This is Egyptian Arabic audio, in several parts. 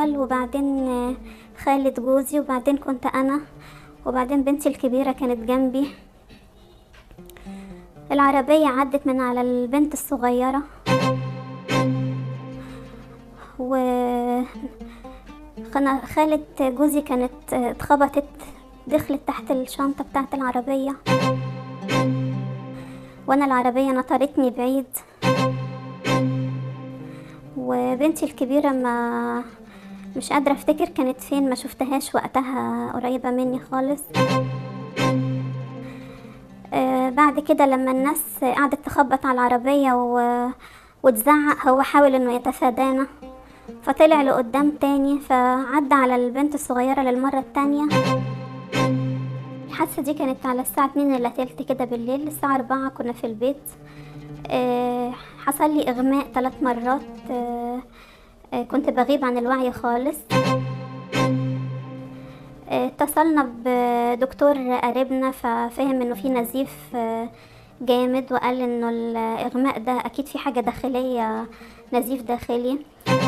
التحال وبعدين آه، خالة جوزي وبعدين كنت أنا وبعدين بنتي الكبيرة كانت جنبي العربية عدت من على البنت الصغيرة و خنا- خالة جوزي كانت آه، اتخبطت دخلت تحت الشنطة بتاعت العربية وانا العربية نطرتني بعيد وبنتي الكبيرة ما مش قادرة افتكر كانت فين ما شفتهاش وقتها قريبة مني خالص آه، بعد كده لما الناس قعدت تخبط على العربية و... وتزعق هو حاول انه يتفادانا فطلع لقدام تاني فعدى على البنت الصغيرة للمرة التانية الحادثة دي كانت على الساعة اتنين الا تلت كده بالليل الساعة أربعة كنا في البيت آه، حصل لي إغماء ثلاث مرات آه، آه، كنت بغيب عن الوعي خالص آه، اتصلنا بدكتور قريبنا ففهم انه في نزيف آه، جامد وقال انه الاغماء ده اكيد في حاجه داخليه نزيف داخلي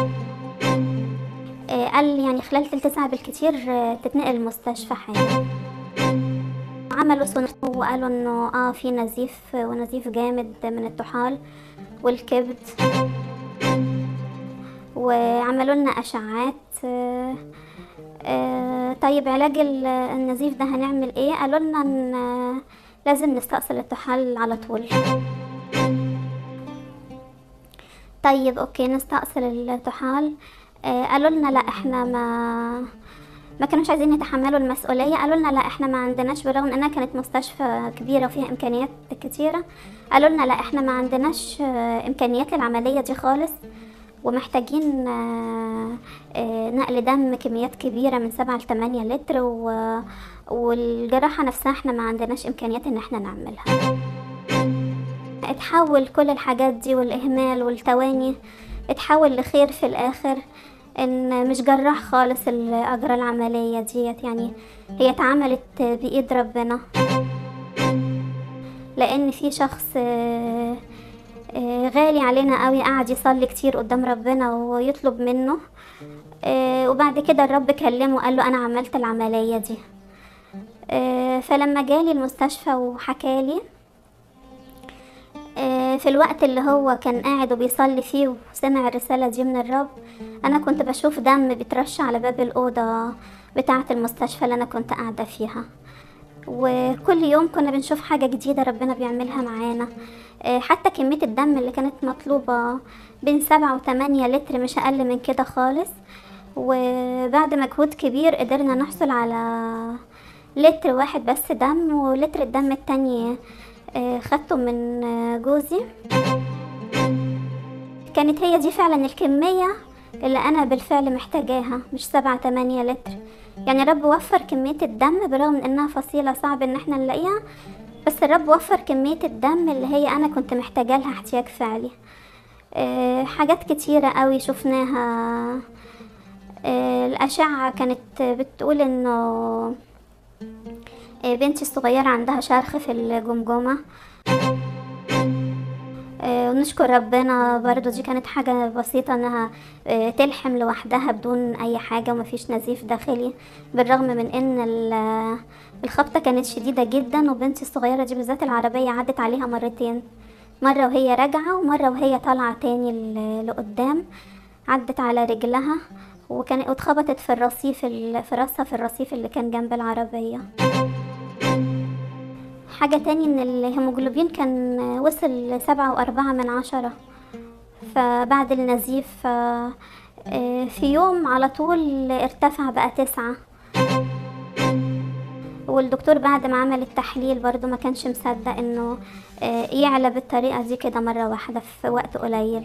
آه، قال يعني خلال تلت ساعه بالكتير آه، تتنقل المستشفى حالا عملوا سونار وقالوا انه اه في نزيف ونزيف جامد من الطحال والكبد وعملوا لنا اشعات آه، آه، طيب علاج ال- النزيف ده هنعمل ايه قالوا لنا ان آه، لازم نستأصل الطحال على طول طيب اوكي نستأصل الطحال آه، قالوا لنا لا احنا ما ما كانوش عايزين يتحملوا المسؤولية قالوا لنا لا احنا ما عندناش بالرغم انها كانت مستشفى كبيرة وفيها امكانيات كتيرة قالوا لنا لا احنا ما عندناش آه، امكانيات للعملية دي خالص ومحتاجين آه، آه، نقل دم كميات كبيرة من سبعة لتمانية لتر و... والجراحة نفسها احنا ما عندناش امكانيات ان احنا نعملها اتحول كل الحاجات دي والاهمال والتواني اتحول لخير في الاخر ان مش جراح خالص اللي اجرى العملية ديت يعني هي اتعملت بايد ربنا لان في شخص آه، آه، غالي علينا قوي قاعد يصلي كتير قدام ربنا ويطلب منه آه، وبعد كده الرب كلمه وقال له انا عملت العملية دي آه، فلما جالي المستشفى وحكالي آه، في الوقت اللي هو كان قاعد وبيصلي فيه وسمع الرسالة دي من الرب أنا كنت بشوف دم بيترش على باب الأوضة بتاعة المستشفى اللي أنا كنت قاعدة فيها وكل يوم كنا بنشوف حاجة جديدة ربنا بيعملها معانا آه، حتى كمية الدم اللي كانت مطلوبة بين سبعة وتمانية لتر مش أقل من كده خالص وبعد مجهود كبير قدرنا نحصل على لتر واحد بس دم ولتر الدم التاني آه، خدته من آه، جوزي كانت هي دي فعلا الكمية اللي أنا بالفعل محتاجاها مش سبعة تمانية لتر يعني الرب وفر كمية الدم برغم من إنها فصيلة صعب إن احنا نلاقيها بس الرب وفر كمية الدم اللي هي أنا كنت محتاجة لها احتياج فعلي آه، حاجات كتيرة قوي شفناها آه، الأشعة كانت بتقول إنه آه، بنتي الصغيرة عندها شرخ في الجمجمة آه، ونشكر ربنا برضو دي كانت حاجة بسيطة انها آه، تلحم لوحدها بدون اي حاجة ومفيش نزيف داخلي بالرغم من ان ال- الخبطة كانت شديدة جدا وبنتي الصغيرة دي بالذات العربية عدت عليها مرتين مرة وهي راجعة ومرة وهي طالعة تاني ل- لقدام عدت على رجلها وكان واتخبطت في الرصيف ال- في راسها في الرصيف اللي كان جنب العربية حاجة تاني ان الهيموجلوبين كان وصل سبعة وأربعة من عشرة فبعد النزيف ف- آه، في يوم على طول ارتفع بقى تسعة والدكتور بعد ما عمل التحليل برضو ما كانش مصدق انه آه، يعلى بالطريقة دي كده مرة واحدة في وقت قليل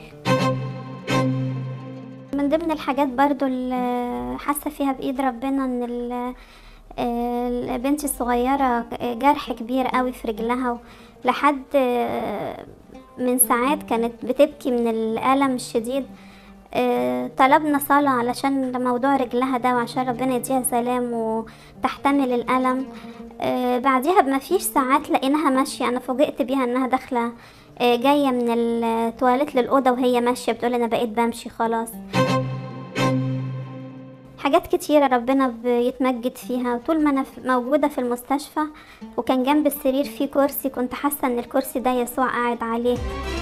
من ضمن الحاجات برضو اللي حاسة فيها بإيد ربنا ان ال- آه، بنتي الصغيرة جرح كبير قوي في رجلها لحد آه، من ساعات كانت بتبكي من الألم الشديد آه، طلبنا صلاة علشان موضوع رجلها ده وعشان ربنا يديها سلام وتحتمل الألم آه، بعديها بمفيش ساعات لقيناها ماشية أنا فوجئت بيها إنها داخلة آه، جاية من التواليت للأوضة وهي ماشية بتقول أنا بقيت بمشي خلاص حاجات كتيرة ربنا بيتمجد فيها طول ما أنا في- موجودة في المستشفى وكان جنب السرير في كرسي كنت حاسة إن الكرسي ده يسوع قاعد عليه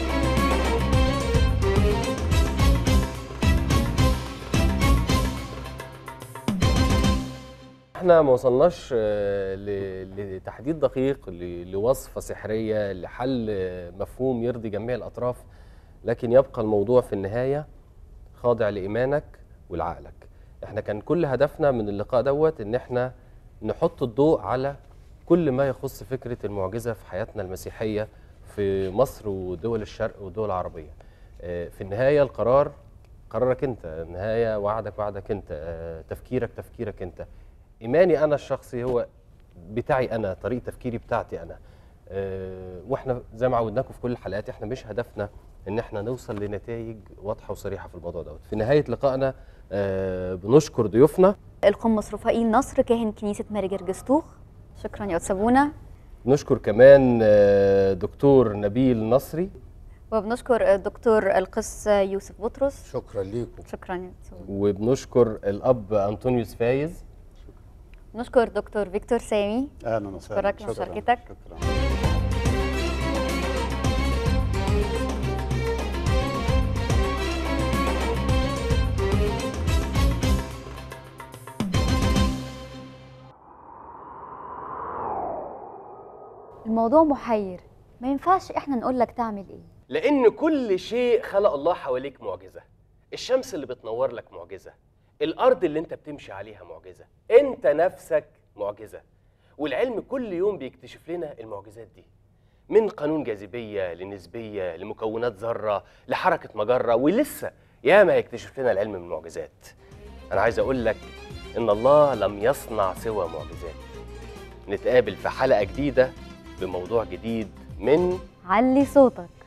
احنا ما وصلناش آه، ل- لتحديد دقيق ل- لوصفة سحرية لحل آه، مفهوم يرضي جميع الأطراف لكن يبقى الموضوع في النهاية خاضع لإيمانك ولعقلك احنا كان كل هدفنا من اللقاء دوت ان احنا نحط الضوء على كل ما يخص فكرة المعجزة في حياتنا المسيحية في مصر ودول الشرق والدول العربية آه، في النهاية القرار قرارك انت النهاية وعدك وعدك انت آه، تفكيرك تفكيرك انت ايماني انا الشخصي هو بتاعي انا طريقه تفكيري بتاعتي انا أه واحنا زي ما عودناكم في كل الحلقات احنا مش هدفنا ان احنا نوصل لنتائج واضحه وصريحه في الموضوع دوت في نهايه لقائنا أه بنشكر ضيوفنا القمص رفائيل نصر كاهن كنيسة ماري جرجستوخ شكرا يا أتسابونا بنشكر كمان أه دكتور نبيل نصري وبنشكر الدكتور القس يوسف بطرس شكرا ليكم شكرا يا أتسابونا وبنشكر الاب انطونيوس فايز نشكر دكتور فيكتور سامي اهلا وسهلا أشكرك لمشاركتك. شكرا الموضوع محير ما ينفعش احنا نقول لك تعمل ايه لان كل شيء خلق الله حواليك معجزه الشمس اللي بتنور لك معجزه الارض اللي انت بتمشي عليها معجزه انت نفسك معجزه والعلم كل يوم بيكتشف لنا المعجزات دي من قانون جاذبيه لنسبيه لمكونات ذره لحركه مجره ولسه ياما هيكتشف لنا العلم من المعجزات انا عايز اقول لك ان الله لم يصنع سوى معجزات نتقابل في حلقه جديده بموضوع جديد من علي صوتك